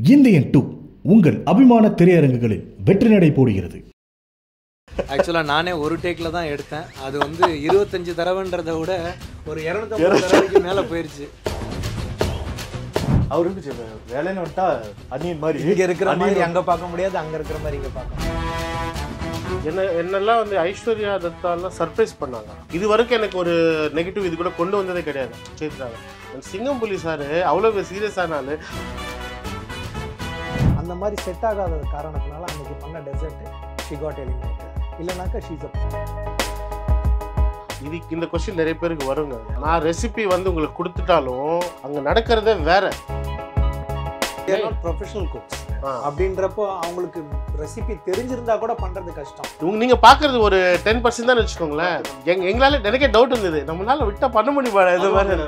Indian two உங்கள் அபிமான திரையரங்குகளில் வெற்றி நடை போடுகிறது ஆக்சுவலாக நானே ஒரு டேக்கில் தான் எடுத்தேன் அது வந்து இருபத்தஞ்சு தடவைன்றதை விட ஒரு இரநூத்தம்பது தடவைக்கு மேலே போயிருச்சு அவர் இருந்துச்சு வேலைன்னு வந்துட்டா அந்நியன் மாதிரி இங்கே இருக்கிற மாதிரி அந்நியன் அங்கே பார்க்க முடியாது அங்கே இருக்கிற மாதிரி இங்கே பார்க்க என்ன என்னெல்லாம் வந்து ஐஸ்வர்யா தத்தாலாம் சர்ப்ரைஸ் பண்ணாங்க இது வரைக்கும் எனக்கு ஒரு நெகட்டிவ் இது கூட கொண்டு வந்ததே கிடையாது சேர்த்துட்டாங்க சிங்கம் புலி சார் அவ்வளோ சீரியஸான ஆளு அந்த மாதிரி செட் ஆகாத காரணத்தினால அன்னைக்கு பண்ண டெசர்ட் ஷி காட் எலிமினேட்டட் இல்லைனாக்கா ஷீஸ் இது இந்த கொஸ்டின் நிறைய பேருக்கு வருங்க நான் ரெசிபி வந்து உங்களுக்கு கொடுத்துட்டாலும் அங்கே நடக்கிறதே வேற ப்ரொஃபஷனல் குக்ஸ் ஆ. அப்படின்றப்போ அவங்களுக்கு ரெசிபி தெரிஞ்சிருந்தா கூட பண்றது கஷ்டம் இவங்க நீங்க பாக்குறது ஒரு டென் பர்சன்ட் தான் வச்சுக்கோங்களேன் எங்க எங்களால நிறைய டவுட் இருந்தது நம்மளால விட்டா பண்ண முடியுமா இது மாதிரி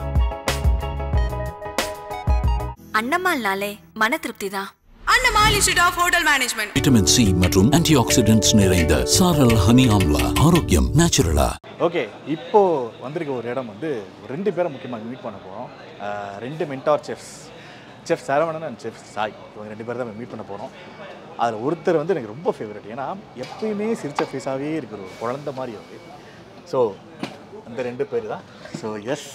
அண்ணம்மாள்னாலே மன திருப்தி தான் Annamal institute of hotel management vitamin C மற்றும் ஆன்டி ஆக்சிடென்ட்ஸ் நிறைந்த சாரல் ஹனி ஆம்லா ஆரோக்கியம் நேச்சுரலா ஓகே இப்போ வந்திருக்க ஒரு இடம் வந்து ஒரு ரெண்டு பேரை முக்கியமாக மீட் பண்ண போகிறோம் ரெண்டு mentor chefs chef Saravanan and chef Sai இவங்க ரெண்டு பேர் தான் மீட் பண்ண போகிறோம் அதில் ஒருத்தர் வந்து எனக்கு ரொம்ப ஃபேவரட் ஏன்னா எப்பயுமே சிரிச்ச ஃபேஸாகவே இருக்கிற ஒரு குழந்த மாதிரி அவர் ஸோ அந்த ரெண்டு பேர் தான் ஸோ எஸ்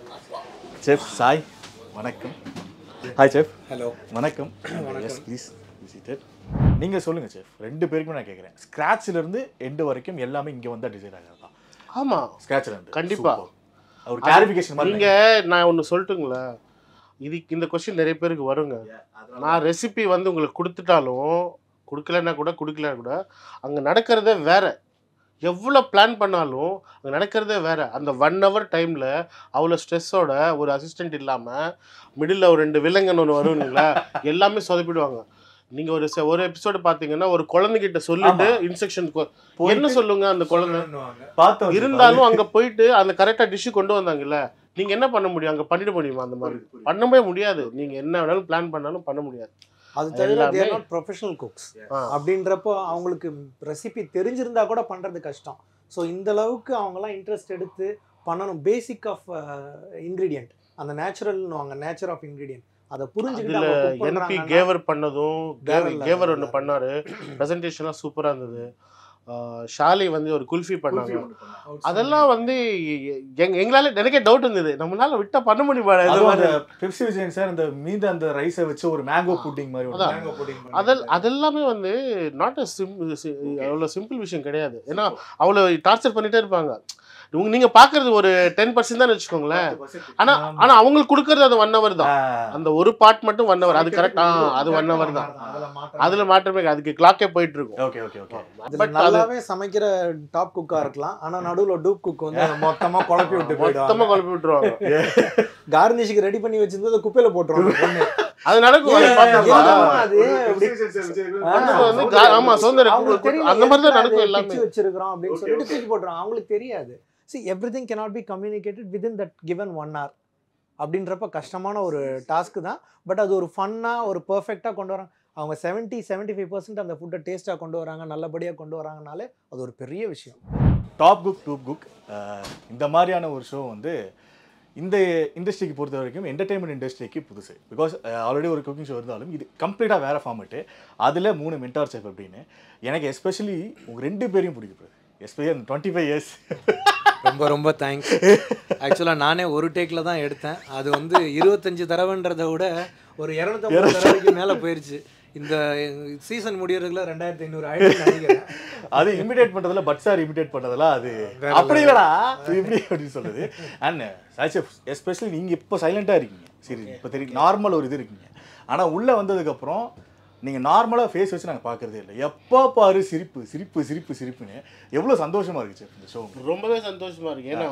செஃப் சாய் வணக்கம் ஹாய் செஃப் ஹலோ வணக்கம் எஸ் ப்ளீஸ் விசிட்டட் நீங்கள் சொல்லுங்கள் செஃப் ரெண்டு பேருக்குமே நான் கேட்குறேன் ஸ்க்ராட்ச்லேருந்து எண்டு வரைக்கும் எல்லாமே இங்கே வந்தால் டிசைன் ஆகிறது தான் ஆமா ஸ்க்ராட்ச்ல இருந்து கண்டிப்பா. Super. ஒரு கிளாரிஃபிகேஷன் மாதிரி நீங்க நான் ஒன்று சொல்லட்டுங்களா இது இந்த கொஸ்டின் நிறைய பேருக்கு வருங்க நான் ரெசிபி வந்து உங்களுக்கு கொடுத்துட்டாலும் கொடுக்கலன்னா கூட கொடுக்கலன்னா கூட அங்கே நடக்கிறதே வேற எவ்வளோ பிளான் பண்ணாலும் அங்கே நடக்கிறதே வேற அந்த ஒன் ஹவர் டைமில் அவ்வளோ ஸ்ட்ரெஸ்ஸோட ஒரு அசிஸ்டன்ட் இல்லாமல் மிடில் ஒரு ரெண்டு விலங்கன் ஒன்று வருவீங்களா எல்லாமே சொதப்பிடுவாங்க நீங்கள் ஒரு செ- ஒரு எபிசோடு பார்த்தீங்கன்னா ஒரு குழந்தைகிட்ட சொல்லிட்டு இன்ஸ்ட்ரக்ஷன் என்ன சொல்லுங்க அந்த குழந்தை பார்த்தோம் இருந்தாலும் அங்க போயிட்டு அந்த கரெக்டா டிஷ் கொண்டு வந்தாங்கல்ல நீங்க என்ன பண்ண முடியும் அங்க பண்ணிட முடியுமா அந்த மாதிரி பண்ணவே முடியாது நீங்க என்ன வேணாலும் பிளான் பண்ணாலும் பண்ண முடியாது அது தவிர எல்லாமே- they're not professional cooks ah. அப்படின்றப்போ அவங்களுக்கு ரெசிபி தெரிஞ்சிருந்தா கூட பண்றது கஷ்டம் ஸோ இந்த அளவுக்கு அவங்கலாம் இன்ட்ரெஸ்ட் எடுத்து பண்ணணும் பேசிக் ஆஃப் இன்க்ரீடியன்ட் அந்த நேச்சுரல்னுவாங்க நேச்சர் ஆஃப் இன்க்ரீடியன்ட் அதை புரிஞ்சுக்கிட்டு அதுல அவங்க cook என்பி பண்றாங்கன்னா- கேவர் பண்ணதும் வேற கேவர் level, கேவர் வேற ஒன்று level. பண்ணாரு ப்ரெசன்டேஷன்லாம் சூப்பரா இருந்தது ஆஹ் ஷாலி வந்து ஒரு குல்ஃபி பண்ணாங்க அதெல்லாம் வந்து எங்க எங்களால நிறைய டவுட் இருந்தது நம்மளால விட்டா பண்ண முடியுமா இது அதுவும் மாதிரி அந்த பெப்சி விஜயன் சார் அந்த மீத அந்த ரைஸை வச்சு ஒரு மேங்கோ புட்டிங் மாதிரி ஒரு அதான். மேங்கோ புட்டிங் அதெல் அதெல்லாமே வந்து நாட் அ சிம் அவ்வளோ சிம்பிள் விஷயம் கிடையாது ஏன்னா அவ்வளோ டார்ச்சர் பண்ணிட்டே இருப்பாங்க உங்க நீங்க பாக்குறது ஒரு டென் பர்சன்ட் தான் வச்சுக்கோங்களேன் ஆனா ஆனா அவங்களுக்கு கொடுக்கறது அது ஒன் ஹவர் தான் அந்த ஒரு பார்ட் மட்டும் ஒன் ஹவர் அது கரெக்ட் ஆ அது ஒன் ஹவர் தான் அதுல மாற்றமே கிடையாது. அதுக்கு கிளாக்கே போயிட்டு இருக்கும் ஓகே ஓகே ஓகே இதுல பட் அது நல்லாவே சமைக்கிற டாப் குக்கா இருக்கலாம் ஆனா நடுவுல டூப் குக் வந்து அதை மொத்தமா குழப்பி விட்டு மொத்தமா போயிடுவாங்க குழப்பி விட்டுருவாங்க கார்னிஷுக்கு ரெடி பண்ணி வச்சிருந்தது குப்பையில போட்டுருவாங்க பொண்ணு. அது நடக்கும் அது ஏன், பாத்திருக்கீங்களா? என்னம்மா அது? அப்படி- அடுத்தது வந்து கா- ஆமா சுதந்திர அவங்களுக்கு தெரியல, அந்த மாதிரி தான் எதுக்குடா நடக்கும் இது எல்லாமே பிச்சு வச்சிருக்கிறோம் அப்படின்னு சொல்லிட்டு தூக்கி போட்டுருவாங்க அவங்களுக்கு தெரியாது see everything cannot be communicated within that given one hour அப்படின்றப்ப கஷ்டமான ஒரு டாஸ்க்கு தான் பட் அது ஒரு ஃபன்னாக ஒரு பர்ஃபெக்டாக கொண்டு வராங்க அவங்க செவன்ட்டி செவன்ட்டி ஃபைவ் பர்சன்ட் அந்த ஃபுட்டை டேஸ்ட்டாக கொண்டு வராங்க நல்லபடியாக கொண்டு வராங்கனாலே அது ஒரு பெரிய விஷயம் டாப் குக் டூப் குக் இந்த மாதிரியான ஒரு ஷோ வந்து இந்த இண்டஸ்ட்ரிக்கு பொறுத்த வரைக்கும் என்டர்டைன்மெண்ட் இண்டஸ்ட்ரிக்கு புதுசு பிகாஸ் ஆல்ரெடி ஒரு குக்கிங் ஷோ இருந்தாலும் இது கம்ப்ளீட்டாக வேறு ஃபார்மேட்டு அதில் மூணு மென்டார் செஃப் அப்படின்னு எனக்கு எஸ்பெஷலி உங்கள் ரெண்டு பேரையும் பிடிக்கும் எஸ்பெஷலி அந்த டுவெண்ட்டி ஃபைவ் இயர்ஸ் ரொம்ப ரொம்ப தேங்க்ஸ் ஆக்சுவலாக நானே ஒரு டேக்கில் தான் எடுத்தேன் அது வந்து இருபத்தஞ்சு தடவைன்றதை விட ஒரு இரநூத்தம்பது தடவைக்கு மேலே போயிருச்சு இந்த சீசன் முடியறதுக்குள்ள ரெண்டாயிரத்தி ஐநூறு ஆயிடுச்சு நினைக்கிறேன் அது இமிடேட் பண்றதுல பட் சார் இமிடேட் பண்ணதெல்லாம் அது அப்படி இல்லடா இது இப்படி அப்படின்னு சொல்லுது அண்ட் சாச்சப் எஸ்பெஷலி நீங்க இப்போ சைலண்டா இருக்கீங்க சரி இப்போ தெரியும் நார்மல் ஒரு இது இருக்கீங்க ஆனா உள்ள வந்ததுக்கு அப்புறம் நீங்க நார்மலா ஃபேஸ் வச்சு நாங்க பார்க்கறதே இல்லை எப்போ பாரு சிரிப்பு சிரிப்பு சிரிப்பு சிரிப்புன்னு எவ்வளவு சந்தோஷமா இருக்கு சார் இந்த ஷோ ரொம்பவே சந்தோஷமா இருக்கு ஏன்னா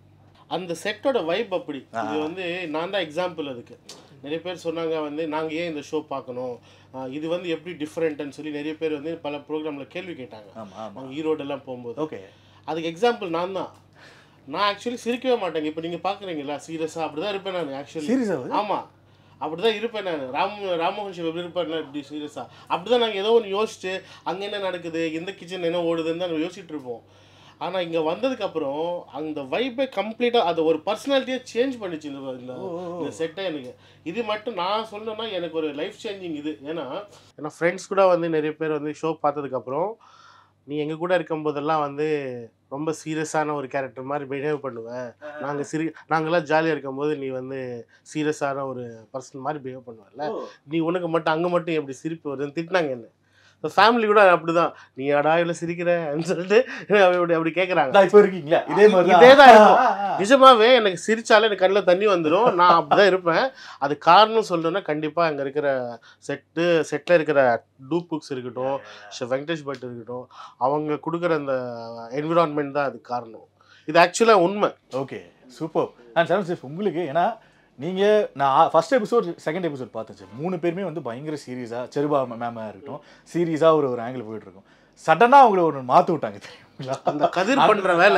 அந்த செட்டோட வைப் அப்படி இது வந்து நான் தான் எக்ஸாம்பிள் அதுக்கு நிறைய பேர் சொன்னாங்க வந்து நாங்கள் ஏன் இந்த ஷோ பார்க்கணும் ஆஹ் இது வந்து எப்படி டிஃப்ரெண்ட்னு சொல்லி நிறைய பேர் வந்து பல ப்ரோக்ராமில் கேள்வி கேட்டாங்க ஆமா ஆமா அவங்க ஈரோடெல்லாம் போகும்போது ஓகே அதுக்கு எக்ஸாம்பிள் நான் தான் நான் ஆக்சுவலி சிரிக்கவே மாட்டேங்க இப்போ நீங்கள் பார்க்குறீங்களா சீரியஸாக அப்படி தான் இருப்பேன் நான் ஆக்சுவலி Serious ஆ? ஆமாம் அப்படி தான் இருப்பேன் நான் ராம் ராமோகன் சிவ் எப்படி இருப்பாருன்னா இப்படி சீரியஸாக அப்படி தான் நாங்கள் ஏதோ ஒன்று யோசிச்சு அங்கே என்ன நடக்குது எந்த கிச்சன் என்ன ஓடுதுன்னு தான் யோசிச்சுட்டு இருப்போம் ஆனால் இங்கே வந்ததுக்கப்புறம் அந்த வைப்பை கம்ப்ளீட்டாக அது ஒரு பர்சனாலிட்டியே சேஞ்ச் பண்ணிச்சு இந்த இந்த இந்த செட்டை எனக்கு இது மட்டும் நான் சொல்லணும்னா எனக்கு ஒரு லைஃப் சேஞ்சிங் இது ஏன்னா ஏன்னா ஃப்ரெண்ட்ஸ் கூட வந்து நிறைய பேர் வந்து ஷோ பார்த்ததுக்கப்புறம் நீ எங்கள் கூட இருக்கும்போதெல்லாம் வந்து ரொம்ப சீரியஸான ஒரு கேரக்டர் மாதிரி பிஹேவ் பண்ணுவேன் நாங்கள் சிரி நாங்களாம் ஜாலியாக இருக்கும்போது நீ வந்து சீரியஸான ஒரு பர்சன் மாதிரி பிஹேவ் பண்ணுவல நீ உனக்கு மட்டும் அங்கே மட்டும் எப்படி சிரிப்பு வருதுன்னு திட்டினாங்க என்ன ஃபேமிலி கூட அப்படிதான் நீ அடா இவ்வளோ சிரிக்கிறேன்னு சொல்லிட்டு அப்படி அப்படி கேட்குறாங்க நான் இப்போ இருக்கீங்களா இதே மாதிரி இதே தான் இருக்கும் நிஜமாவே எனக்கு சிரிச்சாலே எனக்கு கண்ணில் தண்ணி வந்துடும் நான் அப்படிதான் இருப்பேன் அது காரணம் சொல்லணும்னா கண்டிப்பாக அங்கே இருக்கிற செட்டு செட்டில் இருக்கிற டூப் புக்ஸ் இருக்கட்டும் ஷ- வெங்கடேஷ் பட் இருக்கட்டும் அவங்க கொடுக்குற அந்த என்விரான்மெண்ட் தான் அது காரணம் இது ஆக்சுவலாக உண்மை okay super and Charan sir உங்களுக்கு ஏன்னா நீங்கள் நான் ஃபர்ஸ்ட் எபிசோட் செகண்ட் எபிசோட் பார்த்தேன் சார் மூணு பேருமே வந்து பயங்கர சீரியஸாக செருபா மேமாக இருக்கட்டும் சீரியஸாக ஒரு ஒரு ஆங்கிள் போயிட்டு இருக்கும் சடனாக அவங்கள ஒரு மாற்றி விட்டாங்க தெரியுங்களா அந்த கதிர் பண்ற வேலை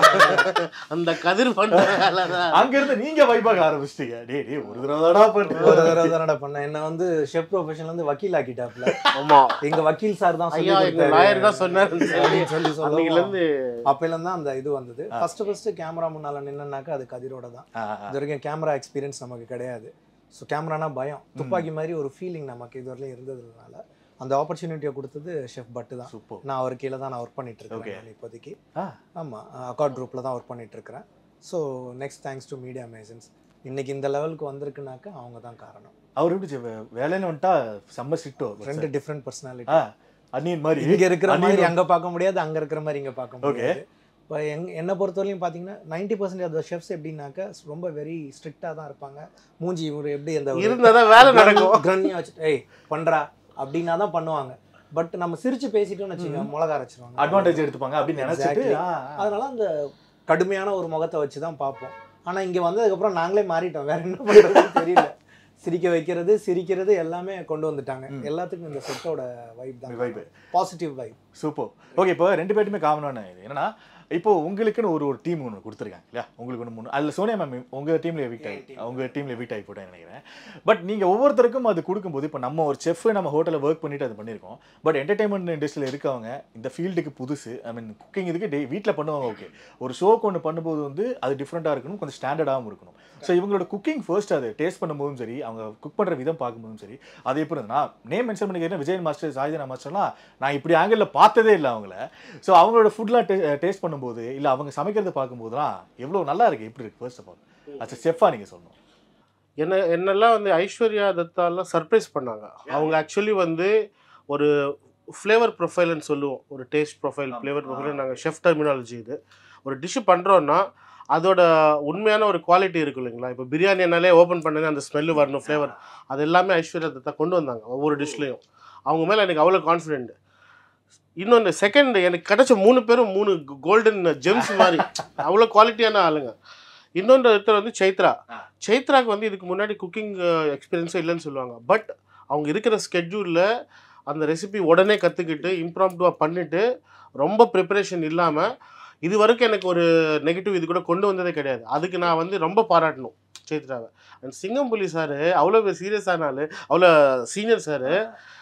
அந்த கதிர் பண்ற வேலை தான் அங்கிருந்து நீங்க வைபாக ஆரம்பிச்சிட்டீங்க டேய் டேய் ஒரு தடவை தாடா ஒரு பண்ணு தடவை தானடா பண்ணேன் என்ன வந்து ஷெஃப் ப்ரொஃபஷன்ல இருந்து வக்கீல் ஆக்கிட்டாப்ல ஆமா எங்க வக்கீல் சார் தான் சொல்லி ஐயா எங்க கொடுத்தாரு. லாயர் தான் சொன்னாரு அப்படின்னு சொல்லி அன்னைக்குல சொல்லுவோம் இருந்து அப்பையில தான் அந்த இது வந்தது ஃபர்ஸ்ட் ஃபர்ஸ்ட் கேமரா முன்னால நின்னுனாக்கா அது கதிரோட தான் ஆ, ஆ. இது வரைக்கும் கேமரா எக்ஸ்பீரியன்ஸ் நமக்கு கிடையாது ஸோ கேமரானா பயம் துப்பாக்கி மாதிரி ஒரு ஃபீலிங் நமக்கு இது வரையிலும் இருந்ததுனால அந்த ஆப்பர்ச்சுனிட்டியை கொடுத்தது ஷெஃப் பட்டு தான் சூப்பர் நான் அவர் கீழே தான் நான் ஒர்க் பண்ணிட்டு Okay. இருக்கேன் நான் இப்போதைக்கு ஆ. ஆமாம் அக்கார்ட் குரூப்பில் தான் ஒர்க் பண்ணிட்டு இருக்கிறேன் so next thanks to Media Masons இன்னைக்கு இந்த லெவலுக்கு வந்திருக்குனாக்கா அவங்க தான் காரணம் அவர் எப்படி சார் வே- வேலைன்னு வந்துட்டா செம்ம ஸ்ட்ரிக்டோ ரெண்டு டிஃப்ரெண்ட் ஆ பர்சனாலிட்டி அன்னியன் மாதிரி இங்க இருக்கிற மாதிரி அன்னியன் அங்க பார்க்க முடியாது அங்க இருக்கிற மாதிரி இங்க பார்க்க Okay. முடியாது இப்போ எங் என்னை பொறுத்தவரையும் பார்த்தீங்கன்னா நைன்டி பர்சன்ட் ஆஃப் ஷெஃப்ஸ் எப்படின்னாக்கா ரொம்ப வெரி ஸ்ட்ரிக்டாக தான் இருப்பாங்க மூஞ்சி இவர் எப்படி அந்த ஒரு இருந்தாதான் வேலை நடக்கும் கிரண்யா வச்சுட்டு ஏய் பண்றா அப்படின்னா தான் பண்ணுவாங்க பட் நம்ம சிரிச்சு பேசிட்டோம்னு வச்சுக்கோங்க மிளகா அரைச்சிருவாங்க அட்வான்டேஜ் எடுத்துப்பாங்க அப்படின்னு நினைச்சிட்டு Exactly. ஆ, ஆ. அதனால அந்த கடுமையான ஒரு முகத்தை வச்சு தான் பார்ப்போம் ஆனா இங்க வந்ததுக்கப்புறம் நாங்களே மாறிட்டோம் வேற என்ன பண்றதுன்னு தெரியல சிரிக்க வைக்கிறது சிரிக்கிறது எல்லாமே கொண்டு வந்துட்டாங்க ம். எல்லாத்துக்கும் இந்த செட்டோட வைப் தான் Vibe. Positive vibe super okay இப்போ ரெண்டு பேருமே காமனான இது என்னன்னா இப்போ உங்களுக்குன்னு ஒரு ஒரு டீம் ஒன்று கொடுத்துருக்காங்க இல்லையா உங்களுக்கு ஒன்று மூணு அதில் சோனியா மேம் உங்கள் டீமில் எவிக்ட் ஆகி உங்கள் டீமில் எவிக்ட் ஆகி போட்டேன் நினைக்கிறேன் பட் நீங்கள் ஒவ்வொருத்தருக்கும் அது கொடுக்கும்போது இப்போ நம்ம ஒரு செஃப் நம்ம ஹோட்டலில் ஒர்க் பண்ணிட்டு அது பண்ணியிருக்கோம் பட் என்டர்டைன்மெண்ட் இண்டஸ்ட்ரியில் இருக்கவங்க இந்த ஃபீல்டுக்கு புதுசு ஐ மீன் குக்கிங் இதுக்கு டே வீட்டில் பண்ணுவாங்க ஓகே ஒரு ஷோக்கு ஒன்று பண்ணும்போது வந்து அது டிஃப்ரெண்ட்டாக இருக்கணும் கொஞ்சம் ஸ்டாண்டர்டாகவும் இருக்கணும் ஸோ இவங்களோட குக்கிங் ஃபர்ஸ்ட் அது டேஸ்ட் பண்ணும்போதும் சரி அவங்க குக் பண்ணுற விதம் பார்க்கும்போதும் சரி அது எப்படி இருந்தது நான் நேம் மென்ஷன் பண்ணிக்கிறேன் விஜயன் மாஸ்டர் சாயுதனா மாஸ்டர்லாம் நான் இப்படி ஆங்கிளில் பார்த்ததே இல்லை அவங்கள ஸோ அவங்களோட ஃபுட்லாம் டேஸ்ட் பண்ணும்போது இல்லை அவங்க சமைக்கிறத பார்க்கும்போதுலாம் எவ்வளோ நல்லா இருக்கு எப்படி இருக்கு ஃபர்ஸ்ட் ஆஃப் ஆல் அச்சா செஃபாக நீங்கள் சொல்லணும் என்ன என்னெல்லாம் வந்து ஐஸ்வர்யா தத்தாலாம் சர்ப்ரைஸ் பண்ணாங்க அவங்க ஆக்சுவலி வந்து ஒரு ஃப்ளேவர் ப்ரொஃபைல்னு சொல்லுவோம் ஒரு டேஸ்ட் ப்ரொஃபைல் ஃப்ளேவர் ப்ரொஃபைல் நாங்கள் ஷெஃப் டெர்மினாலஜி இது ஒரு டிஷ்ஷு பண்ணுறோன்னா அதோட உண்மையான ஒரு குவாலிட்டி இருக்கு இல்லைங்களா இப்போ பிரியாணினாலே ஓப்பன் பண்ணுங்க அந்த ஸ்மெல்லு வரணும் ஃப்ளேவர் அது எல்லாமே ஐஸ்வர்யா தத்தா கொண்டு வந்தாங்க ஒவ்வொரு டிஷ்லேயும் அவங்க மேலே எனக்கு அவ்வளோ கான்ஃபிடென்ட் இன்னொன்று செகண்ட் எனக்கு கிடைச்ச மூணு பேரும் மூணு கோல்டன் ஜெம்ஸ் மாதிரி அவ்வளோ குவாலிட்டியான ஆளுங்க இன்னொன்று ஒருத்தர் வந்து சைத்ரா சைத்ராக்கு வந்து இதுக்கு முன்னாடி குக்கிங் எக்ஸ்பீரியன்ஸே இல்லைன்னு சொல்லுவாங்க பட் அவங்க இருக்கிற ஸ்கெட்யூலில் அந்த ரெசிபி உடனே கற்றுக்கிட்டு இம்ப்ராம்டுவாக பண்ணிவிட்டு ரொம்ப ப்ரிப்பரேஷன் இல்லாமல் இது வரைக்கும் எனக்கு ஒரு நெகட்டிவ் இது கூட கொண்டு வந்ததே கிடையாது அதுக்கு நான் வந்து ரொம்ப பாராட்டணும் சைத்ராவை அண்ட் சிங்கம்புலி சார் அவ்வளோ சீரியஸான ஆள் அவ்வளோ சீனியர் சார்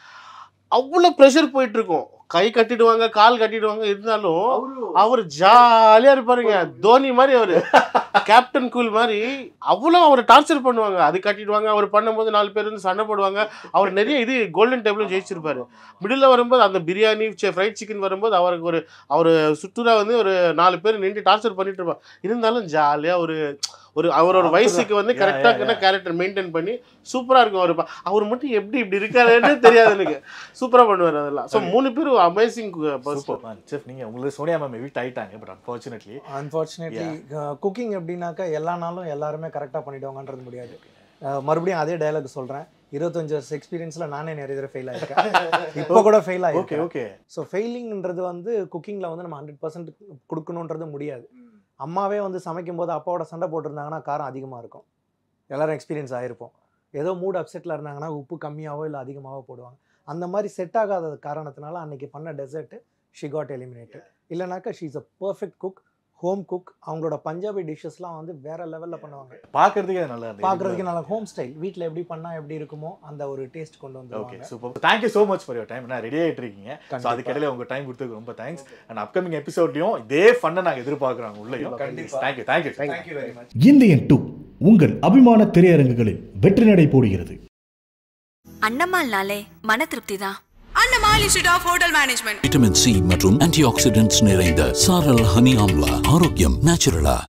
அவ்வளோ ப்ரெஷர் போயிட்டுருக்கும் கை கட்டிடுவாங்க கால் கட்டிடுவாங்க இருந்தாலும் அவர் ஜாலியாக இருப்பாருங்க தோனி மாதிரி அவர் கேப்டன் கூல் மாதிரி அவ்வளோ அவர் டார்ச்சர் பண்ணுவாங்க அது கட்டிடுவாங்க அவர் பண்ணும்போது நாலு பேர் வந்து சண்டை போடுவாங்க அவர் நிறைய இது கோல்டன் டேபிளும் ஜெயிச்சிருப்பாரு மிடில் வரும்போது அந்த பிரியாணி ஃப்ரைட் சிக்கன் வரும்போது அவருக்கு ஒரு அவர் சுற்றுலா வந்து ஒரு நாலு பேர் நின்று டார்ச்சர் பண்ணிட்டு இருப்பாங்க இருந்தாலும் ஜாலியாக ஒரு ஒரு அவரோட வயசுக்கு வந்து Yeah, கரெக்டாக yeah, கேரக்டர் மெயின்டைன் பண்ணி சூப்பராக இருக்கும் அவர் ப- அவர் மட்டும் எப்படி இப்படி இருக்காருன்னு தெரியாது எனக்கு சூப்பராக பண்ணுவார் அதெல்லாம் ஸோ மூணு பேரும் அமேசிங் பர்சன் சூப்பர் செஃப் நீங்கள் உங்களுக்கு சோனியா மேம் எவிக்ட் ஆகிட்டாங்க பட் அன்ஃபார்ச்சுனேட்லி அன்ஃபார்ச்சுனேட்லி குக்கிங் எப்படின்னாக்கா எல்லா நாளும் எல்லாருமே கரெக்டாக பண்ணிடுவாங்கன்றது முடியாது அஹ் மறுபடியும் அதே டயலாக் சொல்கிறேன் இருபத்தஞ்சு வருஷம் எக்ஸ்பீரியன்ஸில் நானே நிறைய தடவை ஃபெயில் ஆயிருக்கேன் இப்போ கூட ஃபெயில் ஓகே ஆயிருக்கேன் ஓகே ஸோ ஃபெயிலிங்ன்றது வந்து குக்கிங்கில் வந்து நம்ம ஹண்ட்ரட் பர்சன்ட் கொடுக்கணுன்றது முடியாது அம்மாவே வந்து சமைக்கும் போது அப்பாவோட சண்டை போட்டிருந்தாங்கன்னா காரம் அதிகமாக இருக்கும் எல்லாரும் எக்ஸ்பீரியன்ஸ் ஆகிருப்போம் ஏதோ மூட் அப்செட்டில் இருந்தாங்கன்னா உப்பு கம்மியாவோ இல்லை அதிகமாகவோ போடுவாங்க அந்த மாதிரி செட் ஆகாத காரணத்தினால அன்னைக்கு பண்ண டெசர்ட்டு ஷி காட் எலிமினேட்டட் இல்லைனாக்கா she is a perfect cook home cook அவங்களோட பஞ்சாபி டிஷ்ஷஸ்லாம் வந்து வேற லெவலில் பண்ணுவாங்க பார்க்கறதுக்கே அது நல்லா இருந்தது பார்க்குறதுக்கு நல்லா ஹோம் ஸ்டைல் வீட்டில் எப்படி பண்ணால் எப்படி இருக்குமோ அந்த ஒரு டேஸ்ட் கொண்டு ஓகே வந்துருவாங்க super thank you so much for your time நான் ரெடி ஆகிட்டு இருக்கீங்க ஸோ கண்டிப்பா. அதுக்கிடையில உங்க டைம் கொடுத்ததுக்கு ரொம்ப தேங்க்ஸ் அண்ட் அப்கமிங் எபிசோட்லையும் இதே ஃபன்னை நாங்கள் எதிர்பார்க்குறோம் உள்ளேயும் கண்டிப்பா. Thank you thank you thank you very much Indian two உங்கள் அபிமான திரையரங்குகளில் வெற்றி நடை போடுகிறது அண்ணம்மாள்னாலே மன திருப்தி தான் Annamal institute of hotel management vitamin C மற்றும் ஆன்டி ஆக்சிடென்ட்ஸ் நிறைந்த சாரல் ஹனி ஆம்லா ஆரோக்கியம் நேச்சுரலா